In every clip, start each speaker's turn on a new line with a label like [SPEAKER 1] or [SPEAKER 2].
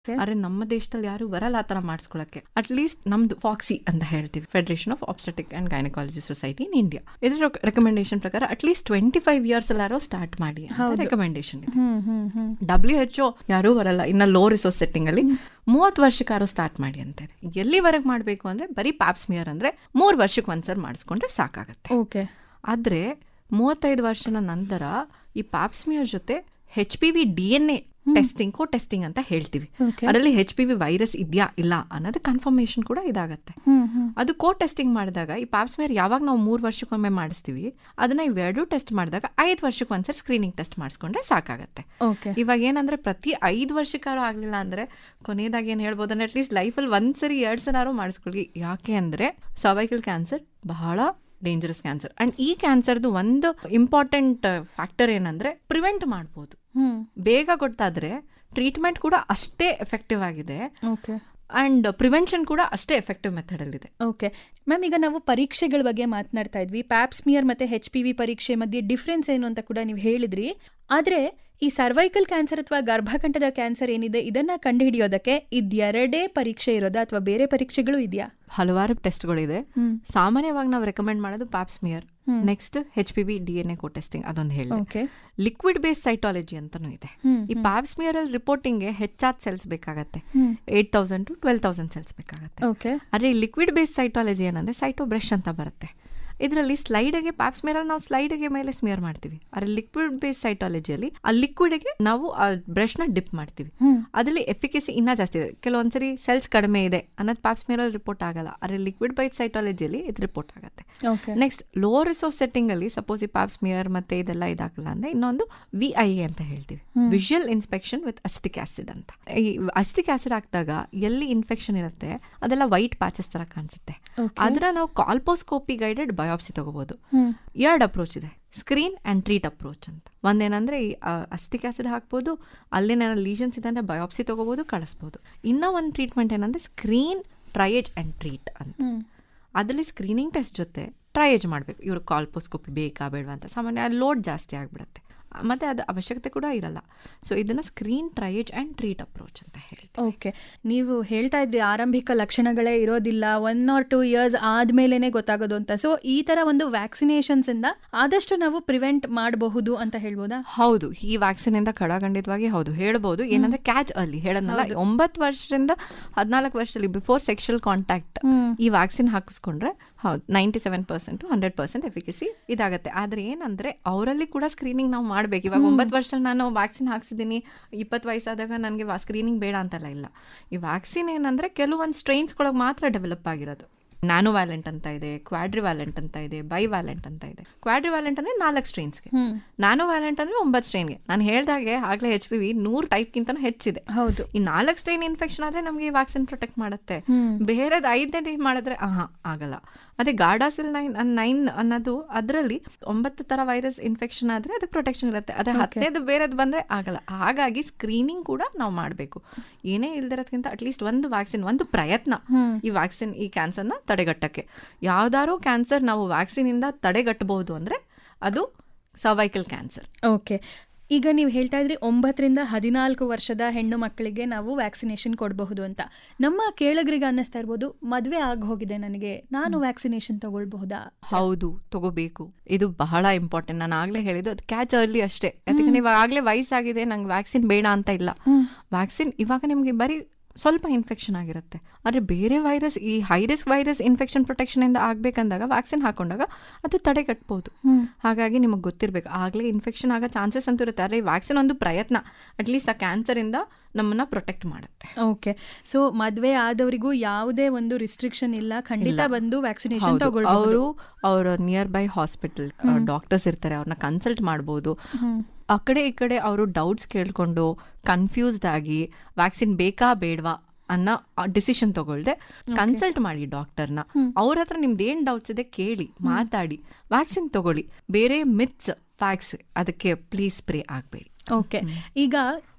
[SPEAKER 1] ಆದ್ರೆ ನಮ್ಮ ದೇಶದಲ್ಲಿ ಯಾರು ಬರಲ್ಲ ಆ ತರ ಮಾಡಿಸ್ಕೊಳಕ್ಕೆ ಅಟ್ಲೀಸ್ಟ್ ನಮ್ದು ಫಾಕ್ಸಿ ಅಂತ ಹೇಳ್ತೀವಿ federation of obstetric and gynaecology society in India ಇದ್ರ ರೆಕಮೆಂಡೇಶನ್ ಪ್ರಕಾರ ಅಟ್ಲೀಸ್ಟ್ ಟ್ವೆಂಟಿ ಫೈವ್ ಇಯರ್ಸ್ ಎಲ್ಲಾರು ಸ್ಟಾರ್ಟ್ ಮಾಡಿ ರೆಕಮೆಂಡೇಶನ್ ಇದೆ
[SPEAKER 2] ಹ್ಮ್ ಹ್ಮ್ ಹ್ಮ್
[SPEAKER 1] ಡಬ್ಲ್ಯೂ ಎಚ್ ಒ ಯಾರೂ ಬರಲ್ಲ ಇನ್ನ ಲೋ ರಿಸೋರ್ಸ್ ಸೆಟ್ಟಿಂಗ್ ಅಲ್ಲಿ ಮೂವತ್ತು ವರ್ಷಕ್ಕಾರು ಸ್ಟಾರ್ಟ್ ಮಾಡಿ ಅಂತ ಇದೆ ಎಲ್ಲಿವರೆಗೆ ಮಾಡಬೇಕು ಅಂದ್ರೆ ಬರೀ ಪ್ಯಾಪ್ಸ್ಮಿಯರ್ ಅಂದ್ರೆ ಮೂರು ವರ್ಷಕ್ಕೆ ಒಂದ್ಸರಿ ಮಾಡಿಸ್ಕೊಂಡ್ರೆ ಸಾಕಾಗತ್ತೆ
[SPEAKER 2] ಓಕೆ
[SPEAKER 1] ಆದ್ರೆ ಮೂವತ್ತೈದು ವರ್ಷದ ನಂತರ ಈ ಪ್ಯಾಪ್ಸ್ಮಿಯರ್ ಜೊತೆ H P V D N A testing co testing ಅಂತ ಹೇಳ್ತೀವಿ
[SPEAKER 2] Okay.
[SPEAKER 1] ಅದರಲ್ಲಿ ಹೆಚ್ ಪಿ ವಿ ವೈರಸ್ ಇದೆಯಾ ಇಲ್ಲ ಅನ್ನೋದು ಕನ್ಫರ್ಮೇಶನ್ ಕೂಡ ಇದಾಗತ್ತೆ
[SPEAKER 2] ಹ್ಮ್ ಹ್ಮ್
[SPEAKER 1] ಅದು ಕೋ ಟೆಸ್ಟಿಂಗ್ ಮಾಡಿದಾಗ ಈ ಪ್ಯಾಪ್ಸ್ಮಿಯರ್ ಯಾವಾಗ ನಾವು ಮೂರು ವರ್ಷಕ್ಕೊಮ್ಮೆ ಮಾಡಿಸ್ತೀವಿ ಅದನ್ನ ಇವೆರಡು ಟೆಸ್ಟ್ ಮಾಡಿದಾಗ ಐದು ವರ್ಷಕ್ಕೆ ಒಂದ್ಸರಿ ಸ್ಕ್ರೀನಿಂಗ್ ಟೆಸ್ಟ್ ಮಾಡಿಸ್ಕೊಂಡ್ರೆ ಸಾಕಾಗತ್ತೆ
[SPEAKER 2] ಓಕೆ
[SPEAKER 1] ಇವಾಗ ಏನಂದ್ರೆ ಪ್ರತಿ ಐದು ವರ್ಷಕ್ಕಾರು ಆಗ್ಲಿಲ್ಲ ಅಂದ್ರೆ ಕೊನೆಯದಾಗಿ ಏನ್ ಹೇಳ್ಬೋದು ಅಂದ್ರೆ ಅಟ್ಲೀಸ್ಟ್ ಲೈಫಲ್ಲಿ ಒಂದ್ಸರಿ ಎರಡ್ ಸರಾರು ಮಾಡಿಸ್ಕೊಳ್ಳಿ ಯಾಕೆ ಅಂದ್ರೆ ಸರ್ವೈಕಲ್ ಕ್ಯಾನ್ಸರ್ ಬಹಳ ಡೇಂಜರಸ್ ಕ್ಯಾನ್ಸರ್ ಅಂಡ್ ಈ ಕ್ಯಾನ್ಸರ್ದು ಒಂದು ಇಂಪಾರ್ಟೆಂಟ್ ಫ್ಯಾಕ್ಟರ್ ಏನಂದ್ರೆ ಪ್ರಿವೆಂಟ್ ಮಾಡ್ಬೋದು
[SPEAKER 2] ಹ್ಮ್
[SPEAKER 1] ಬೇಗ ಗೊತ್ತಾದ್ರೆ ಟ್ರೀಟ್ಮೆಂಟ್ ಕೂಡ ಅಷ್ಟೇ ಎಫೆಕ್ಟಿವ್ ಆಗಿದೆ
[SPEAKER 2] ಓಕೆ
[SPEAKER 1] ಅಂಡ್ ಪ್ರಿವೆನ್ಷನ್ ಕೂಡ ಅಷ್ಟೇ ಎಫೆಕ್ಟಿವ್ ಮೆಥಡ್ ಅಲ್ಲಿದೆ
[SPEAKER 2] ಓಕೆ ಮ್ಯಾಮ್ ಈಗ ನಾವು ಪರೀಕ್ಷೆಗಳ ಬಗ್ಗೆ ಮಾತನಾಡ್ತಾ ಇದ್ವಿ ಪ್ಯಾಪ್ಸ್ಮಿಯರ್ ಮತ್ತೆ ಹೆಚ್ ಪಿ ವಿ ಪರೀಕ್ಷೆ ಮಧ್ಯೆ ಡಿಫ್ರೆನ್ಸ್ ಏನು ಅಂತ ಕೂಡ ನೀವು ಹೇಳಿದ್ರಿ ಆದ್ರೆ ಈ ಸರ್ವೈಕಲ್ ಕ್ಯಾನ್ಸರ್ ಅಥವಾ ಗರ್ಭಕಂಠದ ಕ್ಯಾನ್ಸರ್ ಏನಿದೆ ಇದನ್ನ ಕಂಡುಹಿಡಿಯೋದಕ್ಕೆ ಇದೆರಡೇ ಪರೀಕ್ಷೆ ಇರೋದಾ ಅಥವಾ ಬೇರೆ ಪರೀಕ್ಷೆಗಳು ಇದೆಯಾ
[SPEAKER 1] ಹಲವಾರು ಟೆಸ್ಟ್ಗಳಿದೆ
[SPEAKER 2] ಹ್ಮ್
[SPEAKER 1] ಸಾಮಾನ್ಯವಾಗಿ ನಾವು ರೆಕಮೆಂಡ್ ಮಾಡೋದು pap smear
[SPEAKER 2] hmm.
[SPEAKER 1] Next H P V D N A co testing ಅದೊಂದು ಹೇಳಿದೆ
[SPEAKER 2] ಓಕೆ
[SPEAKER 1] ಲಿಕ್ವಿಡ್ ಬೇಸ್ ಸೈಟಾಲಜಿ ಅಂತಾನೂ ಇದೆ
[SPEAKER 2] ಹ್ಮ್
[SPEAKER 1] ಈ ಪ್ಯಾಪ್ಸ್ಮಿಯರ್ ಅಲ್ಲಿ ರಿಪೋರ್ಟಿಂಗ್ಗೆ ಹೆಚ್ಚಾದ ಸೆಲ್ಸ್ ಬೇಕಾಗತ್ತೆ
[SPEAKER 2] hmm
[SPEAKER 1] eight thousand to twelve thousand cells ಬೇಕಾಗತ್ತೆ
[SPEAKER 2] ಓಕೆ
[SPEAKER 1] ಆದ್ರೆ ಈ ಲಿಕ್ವಿಡ್ ಬೇಸ್ ಸೈಟಾಲಜಿ ಏನಂದ್ರೆ ಸೈಟೋ ಬ್ರಷ್ ಅಂತ ಬರುತ್ತೆ ಇದರಲ್ಲಿ ಸ್ಲೈಡ್ಗೆ ಪ್ಯಾಪ್ಸ್ಮಿಯರ್ ನಾವು ಸ್ಲೈಡ್ಗೆ ಮೇಲೆ ಸ್ಮಿಯರ್ ಮಾಡ್ತೀವಿ ಆದ್ರೆ ಲಿಕ್ವಿಡ್ ಬೇಸ್ ಸೈಟಾಲಜಿಯಲ್ಲಿ ಆ ಲಿಕ್ವಿಡ್ಗೆ ನಾವು ಆ ಬ್ರಷ್ ನ ಡಿಪ್ ಮಾಡ್ತೀವಿ
[SPEAKER 2] ಹ್ಮ್
[SPEAKER 1] ಅದರಲ್ಲಿ ಎಫಿಕಸಿ ಇನ್ನೂ ಜಾಸ್ತಿ ಇದೆ ಕೆಲವೊಂದ್ಸರಿ ಸೆಲ್ಸ್ ಕಡಿಮೆ ಇದೆ ಅನ್ನೋದು ಪ್ಯಾಪ್ಸ್ಮಿಯರ್ ರಿಪೋರ್ಟ್ ಆಗಲ್ಲ ಆದ್ರೆ ಲಿಕ್ವಿಡ್ ಬೈಟ್ ಸೈಟಾಲಜಿಯಲ್ಲಿ ಇದು ರಿಪೋರ್ಟ್ ಆಗುತ್ತೆ
[SPEAKER 2] okay
[SPEAKER 1] next low resource setting ಅಲ್ಲಿ ಸಪೋಸ್ ಈ ಪ್ಯಾಪ್ಸ್ಮಿಯರ್ ಮತ್ತೆ ಇದೆಲ್ಲ ಇದಾಗಲ್ಲ ಅಂದ್ರೆ ಇನ್ನೊಂದು ವಿ ಐ ಎ ಅಂತ ಹೇಳ್ತೀವಿ visual inspection with acetic acid ಅಂತ ಈ ಅಸ್ಟಿಕ್ ಆಸಿಡ್ ಹಾಕಿದಾಗ ಎಲ್ಲಿ ಇನ್ಫೆಕ್ಷನ್ ಇರುತ್ತೆ ಅದೆಲ್ಲ ವೈಟ್ ಪ್ಯಾಚಸ್ ತರ ಕಾಣಿಸುತ್ತೆ
[SPEAKER 2] Okay.
[SPEAKER 1] ಅದರ ನಾವು ಕಾಲ್ಪೋಸ್ಕೋಪಿ ಗೈಡೆಡ್ ಬಯೋಪ್ಸಿ ತಗೋಬಹುದು
[SPEAKER 2] ಹ್ಮ್
[SPEAKER 1] ಎರಡು ಅಪ್ರೋಚ್ ಇದೆ ಸ್ಕ್ರೀನ್ ಅಂಡ್ ಟ್ರೀಟ್ ಅಪ್ರೋಚ್ ಅಂತ ಒಂದೇನಂದ್ರೆ ಈ ಅಸ್ಟಿಕ್ ಆಸಿಡ್ ಹಾಕ್ಬೋದು ಅಲ್ಲಿನ ಲೀಷನ್ಸ್ ಇದೆ ಅಂದ್ರೆ ಬಯೋಪ್ಸಿ ತಗೋಬಹುದು ಕಳಿಸ್ಬೋದು ಇನ್ನೂ ಒಂದು ಟ್ರೀಟ್ಮೆಂಟ್ ಏನಂದ್ರೆ ಸ್ಕ್ರೀನ್ ಟ್ರಯೇಜ್ ಅಂಡ್ ಟ್ರೀಟ್ ಅಂತ
[SPEAKER 2] ಹ್ಮ್
[SPEAKER 1] ಅದರಲ್ಲಿ ಸ್ಕ್ರೀನಿಂಗ್ ಟೆಸ್ಟ್ ಜೊತೆ ಟ್ರಯೇಜ್ ಮಾಡಬೇಕು ಇವ್ರು ಕಾಲ್ಪೋಸ್ಕೋಪಿ ಬೇಕಾ ಬೇಡವಾ ಅಂತ ಸಾಮಾನ್ಯ ಲೋಡ್ ಜಾಸ್ತಿ ಆಗಿಬಿಡುತ್ತೆ ಮತ್ತೆ ಅದು ಅವಶ್ಯಕತೆ ಕೂಡ ಇರಲ್ಲ ಸೊ ಇದನ್ನ screen triage and treat approach ಅಂತ ಹೇಳ್ತೀವಿ
[SPEAKER 2] ಓಕೆ ನೀವು ಹೇಳ್ತಾ ಇದ್ರಿ ಆರಂಭಿಕ ಲಕ್ಷಣಗಳೇ ಇರೋದಿಲ್ಲ ಒನ್ ಆರ್ ಟೂ ಇಯರ್ಸ್ ಆದ್ಮೇಲೆನೆ ಗೊತ್ತಾಗೋದು ಅಂತ ಸೊ ಈ ತರ ಒಂದು ವ್ಯಾಕ್ಸಿನೇಷನ್ಸ್ ಇಂದ ಆದಷ್ಟು ನಾವು ಪ್ರಿವೆಂಟ್ ಮಾಡಬಹುದು ಅಂತ ಹೇಳ್ಬೋದಾ
[SPEAKER 1] ಹೌದು ಈ ವ್ಯಾಕ್ಸಿನ್ ಇಂದ ಖಡಾಖಂಡಿತವಾಗಿ ಹೌದು ಹೇಳ್ಬೋದು ಏನಂದ್ರೆ ಕ್ಯಾಚ್ ಅಲ್ಲಿ ಹೇಳದ್ನಲ್ಲ ಒಂಬತ್ತು ವರ್ಷದಿಂದ ಹದಿನಾಲ್ಕು ವರ್ಷದಲ್ಲಿ ಬಿಫೋರ್ ಸೆಕ್ಷುವಲ್ ಕಾಂಟ್ಯಾಕ್ಟ್
[SPEAKER 2] ಹ್ಮ್.
[SPEAKER 1] ಈ ವ್ಯಾಕ್ಸಿನ್ ಹಾಕಿಸ್ಕೊಂಡ್ರೆ ಹೌದು ninety seven percent hundred percent efficacy ಇದಾಗುತ್ತೆ ಆದ್ರೆ ಏನಂದ್ರೆ ಅವರಲ್ಲಿ ಕೂಡ ಸ್ಕ್ರೀನಿಂಗ್ ನಾವು ಮಾಡ್ಬೇಕು ಇವಾಗ ಒಂಬತ್ತು ವರ್ಷದಲ್ಲಿ ನಾನು ವ್ಯಾಕ್ಸಿನ್ ಹಾಕ್ಸಿದ್ದೀನಿ ಇಪ್ಪತ್ತು ವಯಸ್ಸಾದಾಗ ನನಗೆ ಸ್ಕ್ರೀನಿಂಗ್ ಬೇಡ ಅಂತಲ್ಲ ಇಲ್ಲ ಈ ವ್ಯಾಕ್ಸಿನ್ ಏನಂದ್ರೆ ಕೆಲವೊಂದು ಸ್ಟ್ರೈನ್ಸ್ಗಳಿಗೆ ಮಾತ್ರ ಡೆವಲಪ್ ಆಗಿರೋದು ನ್ಯಾನೋ ವ್ಯಾಲೆಂಟ್ ಅಂತ ಇದೆ ಕ್ವಾಡ್ರಿ ವ್ಯಾಲೆಂಟ್ ಅಂತ ಇದೆ ಬೈ ವ್ಯಾಲೆಂಟ್ ಅಂತ ಇದೆ ಕ್ವಾಡ್ರಿ ವ್ಯಾಲೆಂಟ್ ಅಂದ್ರೆ ನಾಲ್ಕು ಸ್ಟ್ರೈನ್ಸ್ಗೆ
[SPEAKER 2] ಹ್ಮ್
[SPEAKER 1] ನ್ಯಾನೋ ವ್ಯಾಲೆಂಟ್ ಅಂದ್ರೆ ಒಂಬತ್ತು ಸ್ಟ್ರೈನ್ಗೆ ನಾನು ಹೇಳ್ದಾಗೆ ಆಗ್ಲೇ ಹೆಚ್ ಪಿ ವಿ ನೂರು ಟೈಪ್ಗಿಂತ ಹೆಚ್ಚಿದೆ
[SPEAKER 2] ಹೌದು
[SPEAKER 1] ಈ ನಾಲ್ಕು ಸ್ಟ್ರೈನ್ ಇನ್ಫೆಕ್ಷನ್ ಆದ್ರೆ ನಮಗೆ ಈ ವ್ಯಾಕ್ಸಿನ್ ಪ್ರೊಟೆಕ್ಟ್ ಮಾಡುತ್ತೆ
[SPEAKER 2] ಹ್ಮ್.
[SPEAKER 1] ಬೇರೆದು ಐದನೇ ಟೈಪ್ ಮಾಡಿದ್ರೆ ಆಹಾ ಆಗಲ್ಲ ಅದೇ ಗಾರ್ಡಾಸಿಲ್ ನೈನ್ ನೈನ್ ಅನ್ನೋದು ಅದರಲ್ಲಿ ಒಂಬತ್ತು ತರ ವೈರಸ್ ಇನ್ಫೆಕ್ಷನ್ ಆದ್ರೆ ಅದಕ್ಕೆ ಪ್ರೊಟೆಕ್ಷನ್ ಇರುತ್ತೆ ಅದೇ ಹತ್ತನೇದು ಬೇರೆದು ಬಂದ್ರೆ ಆಗಲ್ಲ ಹಾಗಾಗಿ ಸ್ಕ್ರೀನಿಂಗ್ ಕೂಡ ನಾವು ಮಾಡಬೇಕು ಏನೇ ಇಲ್ದಿರೋದ್ಕಿಂತ ಅಟ್ಲೀಸ್ಟ್ ಒಂದು ವ್ಯಾಕ್ಸಿನ್ ಒಂದು ಪ್ರಯತ್ನ
[SPEAKER 2] ಹ್ಮ್.
[SPEAKER 1] ಈ ವ್ಯಾಕ್ಸಿನ್ ಈ ಕ್ಯಾನ್ಸರ್ನ ತಡೆಗಟ್ಟಕ್ಕೆ ಯಾವ್ದಾದ್ರು ಕ್ಯಾನ್ಸರ್ ನಾವು ವ್ಯಾಕ್ಸಿನ್ ಇಂದ ತಡೆಗಟ್ಟಬಹುದು ಅಂದ್ರೆ ಅದು ಸರ್ವೈಕಲ್ ಕ್ಯಾನ್ಸರ್
[SPEAKER 2] ಓಕೆ ಈಗ ನೀವು ಹೇಳ್ತಾ ಇದ್ರಿ ಒಂಬತ್ತರಿಂದ ಹದಿನಾಲ್ಕು ವರ್ಷದ ಹೆಣ್ಣು ಮಕ್ಕಳಿಗೆ ನಾವು ವ್ಯಾಕ್ಸಿನೇಷನ್ ಕೊಡಬಹುದು ಅಂತ ನಮ್ಮ ಕೇಳಗರಿಗೆ ಅನ್ನಿಸ್ತಾ ಇರ್ಬೋದು ಮದುವೆ ಆಗಿ ಹೋಗಿದೆ ನನಗೆ ನಾನು ವ್ಯಾಕ್ಸಿನೇಷನ್ ತಗೊಳ್ಬಹುದಾ
[SPEAKER 1] ಹೌದು ತಗೋಬೇಕು ಇದು ಬಹಳ ಇಂಪಾರ್ಟೆಂಟ್ ನಾನು ಆಗ್ಲೇ ಹೇಳಿದ್ದು ಅದು ಕ್ಯಾಚ್ ಅರ್ಲಿ ಅಷ್ಟೇ ಯಾಕಂದ್ರೆ ಇವಾಗ ಆಗ್ಲೇ ವಯಸ್ಸಾಗಿದೆ ನಂಗೆ ವ್ಯಾಕ್ಸಿನ್ ಬೇಡ ಅಂತ ಇಲ್ಲ ವ್ಯಾಕ್ಸಿನ್ ಇವಾಗ ನಿಮಗೆ ಬರೀ ಸ್ವಲ್ಪ ಇನ್ಫೆಕ್ಷನ್ ಆಗಿರುತ್ತೆ ಆದರೆ ಬೇರೆ ವೈರಸ್ ಈ high risk virus infection protection ಇಂದ ಆಗ್ಬೇಕಂದಾಗ ವ್ಯಾಕ್ಸಿನ್ ಹಾಕೊಂಡಾಗ ಅದು ತಡೆಗಟ್ಬೋದು ಹಾಗಾಗಿ ನಿಮಗೆ ಗೊತ್ತಿರಬೇಕು ಆಗಲೇ ಇನ್ಫೆಕ್ಷನ್ ಆಗೋ ಚಾನ್ಸಸ್ ಅಂತೂ ಇರುತ್ತೆ ಆದರೆ ಈ ವ್ಯಾಕ್ಸಿನ್ ಒಂದು ಪ್ರಯತ್ನ ಅಟ್ಲೀಸ್ಟ್ ಆ ಕ್ಯಾನ್ಸರಿಂದ ನಮ್ಮನ್ನ ಪ್ರೊಟೆಕ್ಟ್ ಮಾಡುತ್ತೆ
[SPEAKER 2] ಓಕೆ ಸೊ ಮದುವೆ ಆದವರಿಗೂ ಯಾವುದೇ ಒಂದು ರಿಸ್ಟ್ರಿಕ್ಷನ್ ಇಲ್ಲ ಖಂಡಿತ ಬಂದು ವ್ಯಾಕ್ಸಿನೇಷನ್
[SPEAKER 1] ಹೌದು.
[SPEAKER 2] ತಗೊಳ್ಬಹುದು
[SPEAKER 1] ಅವರು ಅವ್ರ ನಿಯರ್ ಬೈ ಹಾಸ್ಪಿಟಲ್ ಡಾಕ್ಟರ್ಸ್ ಇರ್ತಾರೆ ಅವ್ರನ್ನ ಕನ್ಸಲ್ಟ್ ಮಾಡ್ಬೋದು ಆ ಕಡೆ ಈ ಕಡೆ ಅವರು ಡೌಟ್ಸ್ ಕೇಳ್ಕೊಂಡು ಕನ್ಫ್ಯೂಸ್ಡ್ ಆಗಿ ವ್ಯಾಕ್ಸಿನ್ ಬೇಕಾ ಬೇಡವಾ ಅನ್ನೋ ಡಿಸಿಷನ್ ತಗೊಳ್ದೆ ಕನ್ಸಲ್ಟ್ ಮಾಡಿ ಡಾಕ್ಟರ್ನ ಅವ್ರ ಹತ್ರ ನಿಮ್ದು ಏನ್ ಡೌಟ್ಸ್ ಇದೆ ಕೇಳಿ ಮಾತಾಡಿ ವ್ಯಾಕ್ಸಿನ್ ತಗೊಳ್ಳಿ ಬೇರೆ ಮಿತ್ಸ್ ಫ್ಯಾಕ್ಸ್ ಅದಕ್ಕೆ ಪ್ಲೀಸ್ ಸ್ಪ್ರೇ ಆಗಬೇಡಿ
[SPEAKER 2] ಓಕೆ ಈಗ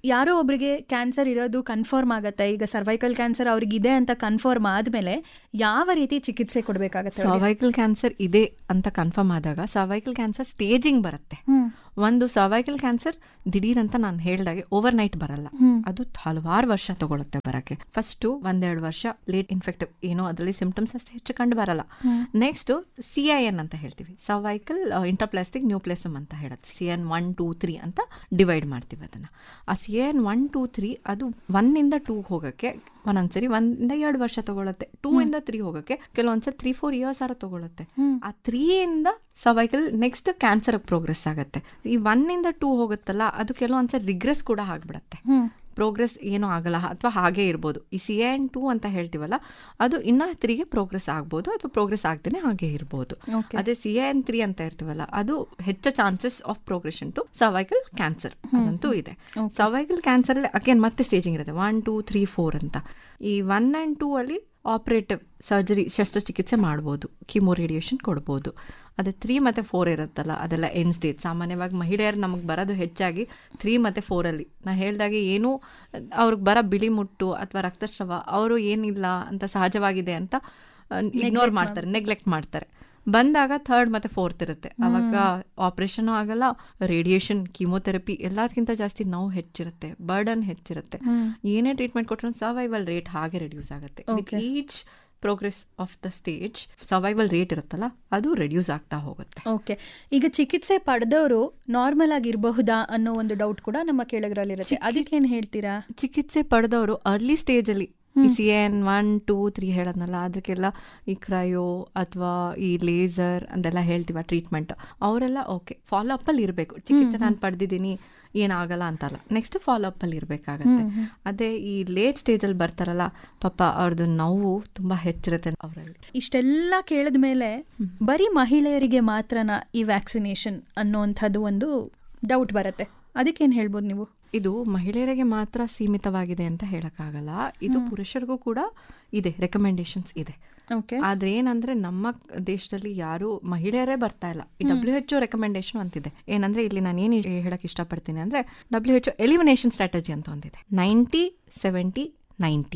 [SPEAKER 2] ಯಾರೋ ಒಬ್ರಿಗೆ ಕ್ಯಾನ್ಸರ್ ಇರೋದು ಕನ್ಫರ್ಮ್ ಆಗತ್ತೆ ಈಗ ಸರ್ವೈಕಲ್ ಕ್ಯಾನ್ಸರ್ ಅವ್ರಿಗೆ ಇದೆ ಅಂತ ಕನ್ಫರ್ಮ್ ಆದ್ಮೇಲೆ ಯಾವ ರೀತಿ ಚಿಕಿತ್ಸೆ ಕೊಡ್ಬೇಕಾಗತ್ತೆ ಅವ್ರಿಗೆ?
[SPEAKER 1] ಸರ್ವೈಕಲ್ ಕ್ಯಾನ್ಸರ್ ಇದೆ ಅಂತ ಕನ್ಫರ್ಮ್ ಆದಾಗ ಸರ್ವೈಕಲ್ ಕ್ಯಾನ್ಸರ್ ಸ್ಟೇಜಿಂಗ್ ಬರುತ್ತೆ
[SPEAKER 2] ಹ್ಮ್.
[SPEAKER 1] ಒಂದು ಸರ್ವೈಕಲ್ ಕ್ಯಾನ್ಸರ್ ದಿಢೀರ್ ಅಂತ ನಾನು ಹೇಳ್ದಾಗೆ ಓವರ್ ನೈಟ್ ಬರಲ್ಲ
[SPEAKER 2] ಹ್ಮ್.
[SPEAKER 1] ಅದು ಹಲವಾರು ವರ್ಷ ತಗೊಳುತ್ತೆ ಬರಕ್ಕೆ ಫಸ್ಟ್ ಒಂದೆರಡು ವರ್ಷ ಲೇಟ್ ಇನ್ಫೆಕ್ಟಿವ್ ಏನೋ ಅದರಲ್ಲಿ ಸಿಂಪ್ಟಮ್ಸ್ ಅಷ್ಟು ಹೆಚ್ಚು ಕಂಡು ಬರಲ್ಲ ನೆಕ್ಸ್ಟ್ ಸಿ ಐ ಎನ್ ಅಂತ ಹೇಳ್ತೀವಿ ಸರ್ವೈಕಲ್ ಇಂಟರ್ಪ್ಲಾಸ್ಟಿಕ್ ನ್ಯೂಪ್ಲೇಸಮ್ ಅಂತ ಹೇಳುತ್ತೆ C N one two three ಅಂತ ಡಿವೈಡ್ ಮಾಡ್ತೀವಿ ಅದನ್ನ ಆ C N one two three ಅದು ಒನ್ನಿಂದ ಟೂ ಹೋಗಕ್ಕೆ ಒಂದೊಂದ್ಸರಿ ಒಂದಿಂದ ಎರಡು ವರ್ಷ ತಗೊಳುತ್ತೆ ಟೂ ಇಂದ ತ್ರೀ ಹೋಗಕ್ಕೆ ಕೆಲವೊಂದ್ಸರಿ ತ್ರೀ ಫೋರ್ ಇಯರ್ಸ್ ಆರ ತಗೊಳುತ್ತೆ ಆ ತ್ರೀ ಇಂದ ಸರ್ವೈಕಲ್ ನೆಕ್ಸ್ಟ್ ಕ್ಯಾನ್ಸರ್ ಪ್ರೋಗ್ರೆಸ್ ಆಗುತ್ತೆ ಈ ಒನ್ ಇಂದ ಟೂ ಹೋಗುತ್ತಲ್ಲ ಅದು ಕೆಲವೊಂದ್ಸರಿ ರಿಗ್ರೆಸ್ ಕೂಡ ಆಗ್ಬಿಡತ್ತೆ
[SPEAKER 2] ಹ್ಮ್.
[SPEAKER 1] ಪ್ರೋಗ್ರೆಸ್ ಏನೂ ಆಗಲ್ಲ ಅಥವಾ ಹಾಗೆ ಇರ್ಬೋದು ಈ ಸಿ ಎನ್ ಟೂ ಅಂತ ಹೇಳ್ತೀವಲ್ಲ ಅದು ಇನ್ನ ತ್ರೀಗೆ ಪ್ರೋಗ್ರೆಸ್ ಆಗ್ಬೋದು ಅಥವಾ ಪ್ರೋಗ್ರೆಸ್ ಆಗ್ದೇನೆ ಹಾಗೆ ಇರ್ಬೋದು
[SPEAKER 2] Okay.
[SPEAKER 1] ಅದೇ ಸಿ ಎನ್ ತ್ರೀ ಅಂತ ಇರ್ತೀವಲ್ಲ ಅದು ಹೆಚ್ಚು chances of progression to cervical cancer ಅದಂತೂ ಇದೆ ಸರ್ವೈಕಲ್ ಕ್ಯಾನ್ಸರ್ ಅಲ್ಲಿ ಅಗೇನ್ ಮತ್ತೆ ಸ್ಟೇಜಿಂಗ್ ಇರುತ್ತೆ ಒನ್ ಟೂ ತ್ರೀ ಫೋರ್ ಅಂತ ಈ ಒನ್ ಆ್ಯಂಡ್ ಟೂ ಅಲ್ಲಿ ಆಪರೇಟಿವ್ ಸರ್ಜರಿ ಶಸ್ತ್ರಚಿಕಿತ್ಸೆ ಮಾಡ್ಬೋದು ಕಿಮೋ ರೇಡಿಯೇಷನ್ ಕೊಡ್ಬೋದು ಅದೇ ತ್ರೀ ಮತ್ತು ಫೋರ್ ಇರುತ್ತಲ್ಲ ಅದೆಲ್ಲ ಎನ್ ಸ್ಟೇಜ್ ಸಾಮಾನ್ಯವಾಗಿ ಮಹಿಳೆಯರು ನಮಗೆ ಬರೋದು ಹೆಚ್ಚಾಗಿ ತ್ರೀ ಮತ್ತು ಫೋರಲ್ಲಿ ನಾ ಹೇಳ್ದಾಗೆ ಏನೂ ಅವ್ರಿಗೆ ಬರೋ ಬಿಳಿ ಮುಟ್ಟು ಅಥವಾ ರಕ್ತಸ್ರಾವ ಅವರು ಏನಿಲ್ಲ ಅಂತ ಸಹಜವಾಗಿದೆ ಅಂತ ಇಗ್ನೋರ್ ಮಾಡ್ತಾರೆ ನೆಗ್ಲೆಕ್ಟ್ ಮಾಡ್ತಾರೆ ಬಂದಾಗ ಥರ್ಡ್ ಮತ್ತೆ ಫೋರ್ತ್ ಇರುತ್ತೆ ಅವಾಗ ಆಪರೇಷನ್ ಆಗಲ್ಲ ರೇಡಿಯೇಷನ್ ಕೀಮೋಥೆರಪಿ ಎಲ್ಲದಕ್ಕಿಂತ ಜಾಸ್ತಿ ನೋವು ಹೆಚ್ಚಿರುತ್ತೆ ಬರ್ಡನ್ ಹೆಚ್ಚಿರುತ್ತೆ ಏನೇ ಟ್ರೀಟ್ಮೆಂಟ್ ಕೊಟ್ಟರು ಸರ್ವೈವಲ್ ರೇಟ್ ಹಾಗೆ ರೆಡ್ಯೂಸ್ ಆಗುತ್ತೆ with each progress of the stage survival rate ಇರುತ್ತಲ್ಲ ಅದು ರೆಡ್ಯೂಸ್ ಆಗ್ತಾ ಹೋಗುತ್ತೆ
[SPEAKER 2] ಓಕೆ ಈಗ ಚಿಕಿತ್ಸೆ ಪಡೆದವರು ನಾರ್ಮಲ್ ಆಗಿರಬಹುದಾ ಅನ್ನೋ ಒಂದು ಡೌಟ್ ಕೂಡ ನಮ್ಮ ಕೇಳಗರಲ್ಲಿರುತ್ತೆ ಅದಕ್ಕೇನ್ ಹೇಳ್ತೀರಾ
[SPEAKER 1] ಚಿಕಿತ್ಸೆ ಪಡೆದವರು ಅರ್ಲಿ ಸ್ಟೇಜಲ್ಲಿ ಈ C N one two three ಹೇಳದ್ನಲ್ಲ ಅದಕ್ಕೆಲ್ಲ ಈ ಕ್ರಯೋ ಅಥವಾ ಈ ಲೇಸರ್ ಅಂತೆಲ್ಲ ಹೇಳ್ತೀವ ಟ್ರೀಟ್ಮೆಂಟ್ ಅವರೆಲ್ಲ ಓಕೆ ಫಾಲೋ ಅಪ್ ಅಲ್ಲಿ ಇರಬೇಕು ಚಿಕಿತ್ಸೆ ನಾನು ಪಡೆದಿದ್ದೀನಿ ಏನಾಗಲ್ಲ ಅಂತಲ್ಲ ನೆಕ್ಸ್ಟ್ ಫಾಲೋ ಅಪ್ ಅಲ್ಲಿ ಇರಬೇಕಾಗತ್ತೆ ಅದೇ ಈ ಲೇಟ್ ಸ್ಟೇಜಲ್ಲಿ ಬರ್ತಾರಲ್ಲ ಪಾಪ ಅವ್ರದ್ದು ನೋವು ತುಂಬಾ ಹೆಚ್ಚಿರುತ್ತೆ ಅವರಲ್ಲಿ
[SPEAKER 2] ಇಷ್ಟೆಲ್ಲ ಕೇಳಿದ ಮೇಲೆ ಬರೀ ಮಹಿಳೆಯರಿಗೆ ಮಾತ್ರನಾ ಈ ವ್ಯಾಕ್ಸಿನೇಷನ್ ಅನ್ನೋಂಥದ್ದು ಒಂದು ಡೌಟ್ ಬರುತ್ತೆ ಅದಕ್ಕೇನು ಹೇಳ್ಬೋದು ನೀವು
[SPEAKER 1] ಇದು ಮಹಿಳೆಯರಿಗೆ ಮಾತ್ರ ಸೀಮಿತವಾಗಿದೆ ಅಂತ ಹೇಳಕ್ಕಾಗಲ್ಲ ಇದು ಪುರುಷರಿಗೂ ಕೂಡ ಇದೆ ರೆಕಮೆಂಡೇಶನ್ಸ್ ಇದೆ
[SPEAKER 2] ಓಕೆ
[SPEAKER 1] ಆದ್ರೆ ಏನಂದ್ರೆ ನಮ್ಮ ದೇಶದಲ್ಲಿ ಯಾರು ಮಹಿಳೆಯರೇ ಬರ್ತಾ ಇಲ್ಲ ಈ ಡಬ್ಲ್ಯೂ ಎಚ್ ರೆಕಮೆಂಡೇಶನ್ ಅಂತಿದೆ ಏನಂದ್ರೆ ಇಲ್ಲಿ ನಾನು ಏನು ಹೇಳಕ್ ಇಷ್ಟಪಡ್ತೀನಿ ಅಂದ್ರೆ ಡಬ್ಲ್ಯೂ ಎಚ್ ಎಲಿಮಿನೇಷನ್ ಸ್ಟ್ರಾಟಜಿ ಅಂತ ಒಂದಿದೆ ninety seventy ninety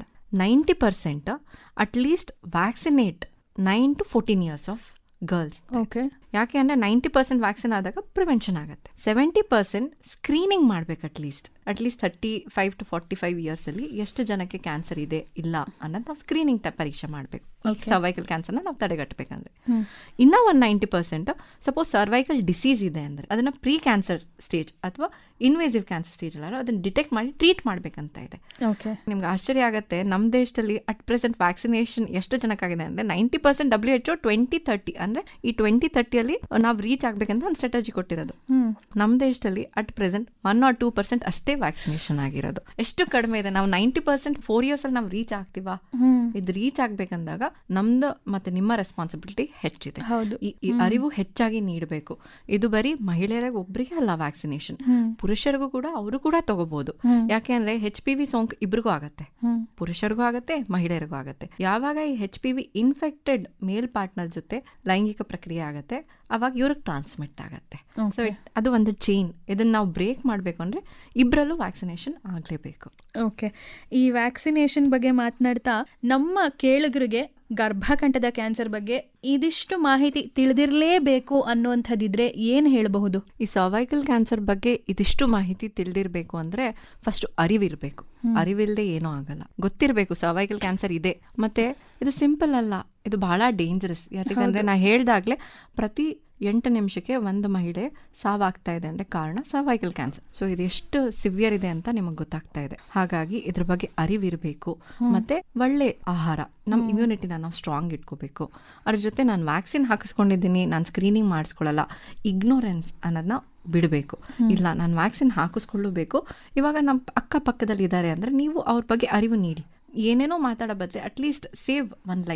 [SPEAKER 1] ninety percent at least vaccinate nine to fourteen years of girls
[SPEAKER 2] okay
[SPEAKER 1] ಯಾಕೆ ಅಂದ್ರೆ ನೈಂಟಿ ಪರ್ಸೆಂಟ್ ವ್ಯಾಕ್ಸಿನ್ ಆದಾಗ ಪ್ರಿವೆನ್ಷನ್ ಆಗುತ್ತೆ ಸೆವೆಂಟಿ ಪರ್ಸೆಂಟ್ ಸ್ಕ್ರೀನಿಂಗ್ ಮಾಡ್ಬೇಕು at least at least thirty five to forty five years ಅಲ್ಲಿ ಎಷ್ಟು ಜನಕ್ಕೆ cancer ಇದೆ ಇಲ್ಲ ಅನ್ನೋದು ನಾವು ಸ್ಕ್ರೀನಿಂಗ್ ಪರೀಕ್ಷೆ ಮಾಡಬೇಕು ಸರ್ವೈಕಲ್ ಕ್ಯಾನ್ಸರ್ನ ನಾವು ತಡೆಗಟ್ಟಬೇಕಂದ್ರೆ ಇನ್ನ ಒಂದು ninety percent suppose cervical disease ಇದೆ ಅಂದ್ರೆ ಅದನ್ನ ಪ್ರೀ ಕ್ಯಾನ್ಸರ್ ಸ್ಟೇಜ್ ಅಥವಾ ಇನ್ವೇಸಿವ್ ಕ್ಯಾನ್ಸರ್ ಸ್ಟೇಜ್ ಅಲ್ಲ ಅದನ್ನ ಡಿಟೆಕ್ಟ್ ಮಾಡಿ ಟ್ರೀಟ್ ಮಾಡ್ಬೇಕಂತ ಇದೆ
[SPEAKER 2] ಓಕೆ
[SPEAKER 1] ನಿಮ್ಗೆ ಆಶ್ಚರ್ಯ ಆಗುತ್ತೆ ನಮ್ಮ ದೇಶದಲ್ಲಿ ಅಟ್ ಪ್ರೆಸೆಂಟ್ ವ್ಯಾಕ್ಸಿನೇಷನ್ ಎಷ್ಟು ಜನಕ್ಕಾಗಿದೆ ಅಂದ್ರೆ ninety percent W H twenty thirty ಅಂದ್ರೆ ಈ ಟ್ವೆಂಟಿ ತರ್ಟಿಯಲ್ಲಿ ನಾವು ರೀಚ್ ಆಗ್ಬೇಕಂತ ಒಂದು ಸ್ಟ್ರಾಟಜಿ ಕೊಟ್ಟಿರೋದು ನಮ್ಮ ದೇಶದಲ್ಲಿ at present one or two percent ಅಷ್ಟೇ ವ್ಯಾಕ್ಸಿನೇಷನ್ ಆಗಿರೋದು ಎಷ್ಟು ಕಡಿಮೆ ಇದೆ ನಾವು ನೈಂಟಿ ಪರ್ಸೆಂಟ್ ಫೋರ್ ಇಯರ್ಸ್ ಅಲ್ಲಿ ನಾವು ರೀಚ್ ಆಗ್ತೀವಾ ಇದು ರೀಚ್ ಆಗ್ಬೇಕಂದಾಗ ನಮ್ದು ಮತ್ತೆ ನಿಮ್ಮ ರೆಸ್ಪಾನ್ಸಿಬಿಲಿಟಿ ಹೆಚ್ಚಿದೆ
[SPEAKER 2] ಹೌದು.
[SPEAKER 1] ಈ ಈ ಅರಿವು ಹೆಚ್ಚಾಗಿ ನೀಡಬೇಕು ಇದು ಬರೀ ಮಹಿಳೆಯರಿಗೆ ಒಬ್ಬರಿಗೆ ಅಲ್ಲ ವ್ಯಾಕ್ಸಿನೇಷನ್ ಪುರುಷರಿಗೂ ಕೂಡ ಅವರು ಕೂಡ ತಗೋಬಹುದು ಯಾಕೆ ಅಂದ್ರೆ ಹೆಚ್ ಪಿ ವಿ ಸೋಂಕು ಇಬ್ರಿಗೂ ಆಗತ್ತೆ ಪುರುಷರಿಗೂ ಆಗತ್ತೆ ಮಹಿಳೆಯರಿಗೂ ಆಗತ್ತೆ ಯಾವಾಗ ಈ H P V infected male partner ಜೊತೆ ಲೈಂಗಿಕ ಪ್ರಕ್ರಿಯೆ ಆಗತ್ತೆ ಅವಾಗ ಇವ್ರಿಗೆ ಟ್ರಾನ್ಸ್ಮಿಟ್ ಆಗತ್ತೆ ಸೊ ಅದು ಒಂದು ಚೈನ್ ಇದನ್ನ ನಾವು ಬ್ರೇಕ್ ಮಾಡಬೇಕು ಅಂದ್ರೆ ಇಬ್ಬರಲ್ಲೂ ವ್ಯಾಕ್ಸಿನೇಷನ್ ಆಗಲೇಬೇಕು
[SPEAKER 2] ಓಕೆ ಈ ವ್ಯಾಕ್ಸಿನೇಷನ್ ಬಗ್ಗೆ ಮಾತನಾಡ್ತಾ ನಮ್ಮ ಕೇಳುಗರಿಗೆ ಗರ್ಭಕಂಠದ ಕ್ಯಾನ್ಸರ್ ಬಗ್ಗೆ ಇದಿಷ್ಟು ಮಾಹಿತಿ ತಿಳಿದಿರಲೇಬೇಕು ಅನ್ನುವಂಥದ್ದಿದ್ರೆ ಏನು ಹೇಳಬಹುದು
[SPEAKER 1] ಈ ಸರ್ವೈಕಲ್ ಕ್ಯಾನ್ಸರ್ ಬಗ್ಗೆ ಇದಿಷ್ಟು ಮಾಹಿತಿ ತಿಳಿದಿರ್ಬೇಕು ಅಂದ್ರೆ ಫಸ್ಟ್ ಅರಿವಿರ್ಬೇಕು ಅರಿವಿಲ್ಲದೆ ಏನೂ ಆಗಲ್ಲ ಗೊತ್ತಿರಬೇಕು ಸರ್ವೈಕಲ್ ಕ್ಯಾನ್ಸರ್ ಇದೆ ಮತ್ತೆ ಇದು ಸಿಂಪಲ್ ಅಲ್ಲ ಇದು ಬಹಳ ಡೇಂಜರಸ್ ಯಾಕಂದ್ರೆ ನಾ ಹೇಳ್ದಾಗ್ಲೇ ಪ್ರತಿ ಎಂಟು ನಿಮಿಷಕ್ಕೆ ಒಂದು ಮಹಿಳೆ ಸಾವಾಗ್ತಾ ಇದೆ ಅಂದ್ರೆ ಕಾರಣ ಸರ್ವೈಕಲ್ ಕ್ಯಾನ್ಸರ್ ಸೊ ಇದು ಎಷ್ಟು ಸಿವಿಯರ್ ಇದೆ ಅಂತ ನಿಮಗೆ ಗೊತ್ತಾಗ್ತಾ ಇದೆ ಹಾಗಾಗಿ ಇದ್ರ ಬಗ್ಗೆ ಅರಿವಿರಬೇಕು ಮತ್ತೆ ಒಳ್ಳೆ ಆಹಾರ ನಮ್ಮ ಇಮ್ಯುನಿಟಿನ ನಾವು ಸ್ಟ್ರಾಂಗ್ ಇಟ್ಕೋಬೇಕು ಅದ್ರ ಜೊತೆ ನಾನು ವ್ಯಾಕ್ಸಿನ್ ಹಾಕಿಸ್ಕೊಂಡಿದ್ದೀನಿ ನಾನು ಸ್ಕ್ರೀನಿಂಗ್ ಮಾಡಿಸ್ಕೊಳ್ಳಲ್ಲ ಇಗ್ನೋರೆನ್ಸ್ ಅನ್ನೋದನ್ನ ಬಿಡಬೇಕು ಇಲ್ಲ ನಾನು ವ್ಯಾಕ್ಸಿನ್ ಹಾಕಿಸ್ಕೊಳ್ಳಬೇಕು ಇವಾಗ ನಮ್ಮ ಅಕ್ಕಪಕ್ಕದಲ್ಲಿ ಇದ್ದಾರೆ ಅಂದ್ರೆ ನೀವು ಅವ್ರ ಬಗ್ಗೆ ಅರಿವು ನೀಡಿ ಏನೇನೋ ಮಾತಾಡೋ ಬದಲೆ ಅಟ್ಲೀಸ್ಟ್ ಸೇವ್ ಒನ್ ಲೈಫ್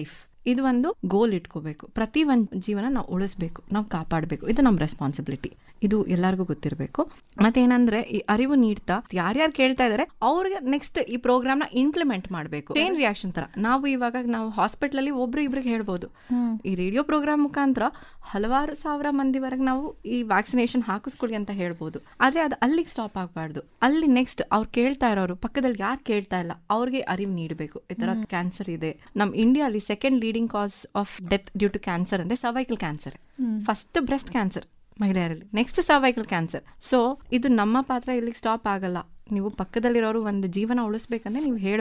[SPEAKER 1] ಇದು ಒಂದು ಗೋಲ್ ಇಟ್ಕೋಬೇಕು ಪ್ರತಿ ಒಂದು ಜೀವನ ನಾವು ಉಳಿಸ್ಬೇಕು ನಾವು ಕಾಪಾಡಬೇಕು ಇದು ನಮ್ಮ ರೆಸ್ಪಾನ್ಸಿಬಿಲಿಟಿ ಇದು ಎಲ್ಲರಿಗೂ ಗೊತ್ತಿರಬೇಕು ಮತ್ತೇನಂದ್ರೆ ಈ ಅರಿವು ನೀಡ್ತಾ ಯಾರ್ಯಾರು ಕೇಳ್ತಾ ಇದಾರೆ ಅವ್ರಿಗೆ ನೆಕ್ಸ್ಟ್ ಈ ಪ್ರೋಗ್ರಾಮ್ ನ ಇಂಪ್ಲಿಮೆಂಟ್ ಮಾಡಬೇಕು ಚೈನ್ ರಿಯಾಕ್ಷನ್ ತರ ನಾವು ಇವಾಗ ನಾವು ಹಾಸ್ಪಿಟಲ್ ಅಲ್ಲಿ ಒಬ್ರು ಇಬ್ರಿಗೆ ಹೇಳ್ಬೋದು ಈ ರೇಡಿಯೋ ಪ್ರೋಗ್ರಾಮ್ ಮುಖಾಂತರ ಹಲವಾರು ಸಾವಿರ ಮಂದಿವರೆಗೆ ನಾವು ಈ ವ್ಯಾಕ್ಸಿನೇಷನ್ ಹಾಕಿಸ್ಕೊಳ್ಳಿ ಅಂತ ಹೇಳ್ಬೋದು ಆದ್ರೆ ಅದು ಅಲ್ಲಿಗೆ ಸ್ಟಾಪ್ ಆಗಬಾರ್ದು ಅಲ್ಲಿ ನೆಕ್ಸ್ಟ್ ಅವ್ರು ಕೇಳ್ತಾ ಇರೋರು ಪಕ್ಕದಲ್ಲಿ ಯಾರು ಕೇಳ್ತಾ ಇಲ್ಲ ಅವ್ರಿಗೆ ಅರಿವು ನೀಡಬೇಕು ಈ ತರ ಕ್ಯಾನ್ಸರ್ ಇದೆ ನಮ್ ಇಂಡಿಯಾಲಿ second leading cause of death due to cancer ಅಂದ್ರೆ cervical cancer first breast cancer ಮಹಿಳೆಯರಲ್ಲಿ ನೆಕ್ಸ್ಟ್ ಸರ್ವೈಕಲ್ ಕ್ಯಾನ್ಸರ್ ಸೊ ಇದು ನಮ್ಮ ಪಾತ್ರ ಇಲ್ಲಿಗೆ ಸ್ಟಾಪ್ ಆಗಲ್ಲ ನೀವು ಪಕ್ಕದಲ್ಲಿರೋರು ಒಂದು ಜೀವನ ಉಳಿಸ್ಬೇಕಂದ್ರೆ ನೀವು ಹೇಳ